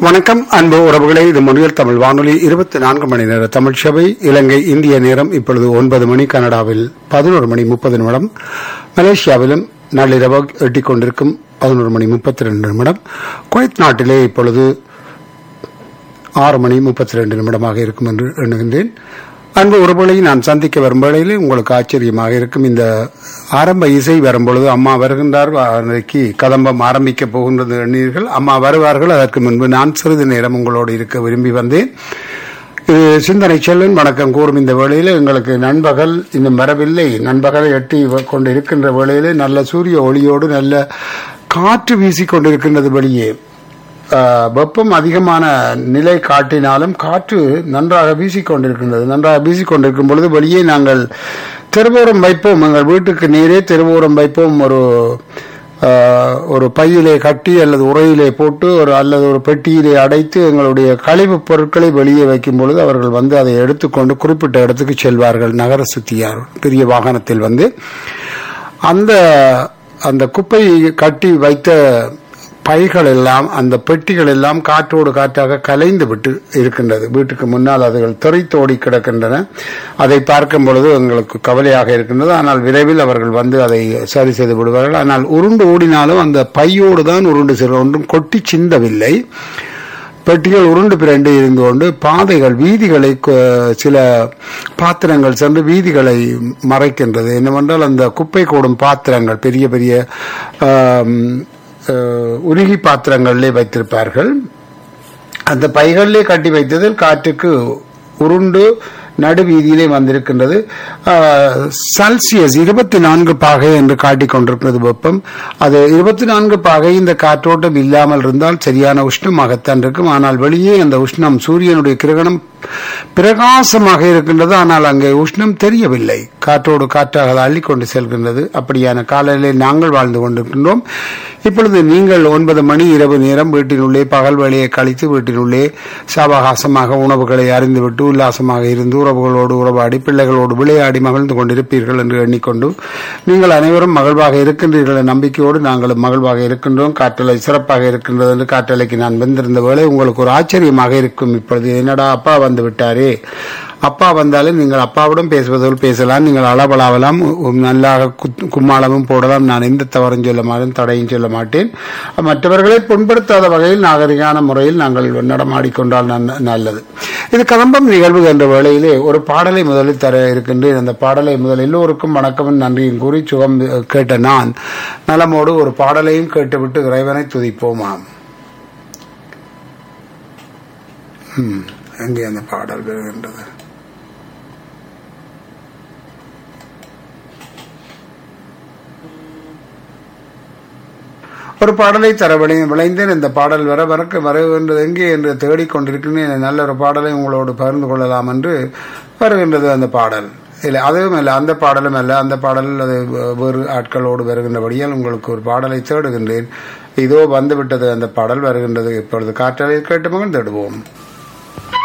வணக்கம் அன்பு உறவுகளே இது மொழியல் தமிழ் வானொலி இருபத்தி நான்கு மணி நேர தமிழ் சபை இலங்கை இந்திய நேரம் இப்பொழுது ஒன்பது மணி கனடாவில் பதினோரு மணி முப்பது நிமிடம் மலேசியாவிலும் நள்ளிரவு எட்டிக் கொண்டிருக்கும் பதினோரு மணி முப்பத்தி ரெண்டு நிமிடம் குவைத் நாட்டிலே இப்பொழுது ஆறு மணி முப்பத்தி ரெண்டு நிமிடமாக இருக்கும் என்று எண்ணுகின்றேன் அன்பு உறவுகளை நான் சந்திக்க வரும் வேளையில் உங்களுக்கு ஆச்சரியமாக இருக்கும் இந்த ஆரம்ப இசை வரும்பொழுது அம்மா வருகின்றார் அன்றைக்கு கதம்பம் ஆரம்பிக்க போகின்றது எண்ணீர்கள் அம்மா வருவார்கள் அதற்கு முன்பு நான் சிறிது நேரம் உங்களோடு இருக்க விரும்பி வந்தேன் இது சிந்தனை செல்லன் வணக்கம் கூறும் இந்த வேளையில் எங்களுக்கு நண்பகல் இன்னும் வரவில்லை நண்பகலை எட்டி கொண்டு இருக்கின்ற வேளையிலே நல்ல சூரிய ஒளியோடு நல்ல காற்று வீசிக் கொண்டிருக்கின்றது வெளியே ஆஹ், வெப்பம் அதிகமான நிலை காட்டினாலும் காற்று நன்றாக வீசிக்கொண்டிருக்கின்றது நன்றாக வீசிக்கொண்டிருக்கும் பொழுது வெளியே நாங்கள் தெருவோரம் வைப்போம் எங்கள் வீட்டுக்கு நேரே தெருவோரம் வைப்போம் ஒரு ஆஹ், ஒரு பையிலே கட்டி அல்லது உரையிலே போட்டு ஒரு அல்லது ஒரு பெட்டியிலே அடைத்து எங்களுடைய கழிவுப் பொருட்களை வெளியே வைக்கும் பொழுது அவர்கள் வந்து அதை எடுத்துக்கொண்டு குறிப்பிட்ட இடத்துக்கு செல்வார்கள் நகர சுத்தியார் பெரிய வாகனத்தில் வந்து அந்த அந்த குப்பை கட்டி வைத்த பைகள் எல்லாம் அந்த பெட்டிகள் எல்லாம் காற்றோடு காற்றாக கலைந்து விட்டு இருக்கின்றது வீட்டுக்கு முன்னால் அதுகள் தெறித்தோடி கிடக்கின்றன அதை பார்க்கும் பொழுது எங்களுக்கு கவலையாக இருக்கின்றது ஆனால் விரைவில் அவர்கள் வந்து அதை சரி செய்து விடுவார்கள் ஆனால் உருண்டு ஓடினாலும் அந்த பையோடு தான் உருண்டு செல்லும் ஒன்றும் கொட்டி சிந்தவில்லை பெட்டிகள் உருண்டு பிரண்டு இருந்து கொண்டு பாதைகள் வீதிகளை கு- சில பாத்திரங்கள் சென்று வீதிகளை மறைக்கின்றது என்னவென்றால் அந்த குப்பை கூடும் பாத்திரங்கள் பெரிய பெரிய ஆம், அஹ், உருகி பாத்திரங்களிலே வைத்திருப்பார்கள் அந்த பைகளிலே கட்டி வைத்ததில் காற்றுக்கு உருண்டு நடுவீதியிலே வந்திருக்கின்றது ஆஹ், செல்சியஸ் இருபத்தி நான்கு பாகை என்று காட்டிக் கொண்டிருக்கிறது வெப்பம் அது இருபத்தி நான்கு பாகை இந்த காற்றோட்டம் இல்லாமல் இருந்தால் சரியான உஷ்ணமாகத்தான் இருக்கும் ஆனால் வெளியே அந்த உஷ்ணம் சூரியனுடைய கிரகணம் பிரகாசமாக இருக்கின்றது ஆனால் அங்கே உஷ்ணம் தெரியவில்லை காற்றோடு காற்றாக அது அள்ளிக்கொண்டு செல்கின்றது அப்படியான காலையிலே நாங்கள் வாழ்ந்து கொண்டிருக்கின்றோம் இப்பொழுது நீங்கள் ஒன்பது மணி இரவு நேரம் வீட்டினுள்ளே பகல் வேலையை கழித்து வீட்டினுள்ளே சாவகாசமாக உணவுகளை அறிந்துவிட்டு உல்லாசமாக இருந்து உறவுகளோடு உறவாடி பிள்ளைகளோடு விளையாடி மகிழ்ந்து கொண்டிருப்பீர்கள் என்று எண்ணிக்கொண்டு நீங்கள் அனைவரும் மகிழ்வாக இருக்கின்றீர்கள் என்ற நம்பிக்கையோடு நாங்களும் மகிழ்வாக இருக்கின்றோம் காற்றலை சிறப்பாக இருக்கின்றது என்று காற்றலைக்கு நான் வந்திருந்த வேளை உங்களுக்கு ஒரு ஆச்சரியமாக இருக்கும் இப்பொழுது என்னடா அப்பா வந்து விட்டாரே அப்பா வந்தாலும் நீங்கள் அப்பாவிடம் பேசுவதோடு பேசலாம் நீங்கள் அளவலாவலாம் நல்லாக குத்- கும்மாளமும் போடலாம் நான் எந்த தவறும் சொல்ல மாட்டேன் தடையும் சொல்ல மாட்டேன் மற்றவர்களை புண்படுத்தாத வகையில் நாகரிகமான முறையில் நாங்கள் நடமாடிக்கொண்டால் நன்- நல்லது இது கதம்பம் நிகழ்வு என்ற வேளையிலே ஒரு பாடலை முதலில் தர இருக்கின்றேன் அந்த பாடலை முதல் எல்லோருக்கும் வணக்கமும் நன்றியும் கூறி சுகம் கேட்ட நான் நலமோடு ஒரு பாடலையும் கேட்டுவிட்டு இறைவனை துதிப்போமாம் ம், எங்கே அந்த பாடல் வருகின்றது ஒரு பாடலை தர விளை- விளைந்தேன் இந்த பாடல் வர வரக்கு வருகின்றது எங்கே என்று தேடிக்கொண்டிருக்கிறேன் நல்ல ஒரு பாடலை உங்களோடு பகிர்ந்து கொள்ளலாம் என்று வருகின்றது அந்த பாடல் இல்லை அதுவும் இல்லை அந்த பாடலும் அல்ல அந்த பாடலில் அது வே- வேறு ஆட்களோடு வருகின்றபடியால் உங்களுக்கு ஒரு பாடலை தேடுகின்றேன் இதோ வந்துவிட்டது அந்த பாடல் வருகின்றது இப்பொழுது காற்றலை கேட்டு மகிழ்ந்திடுவோம்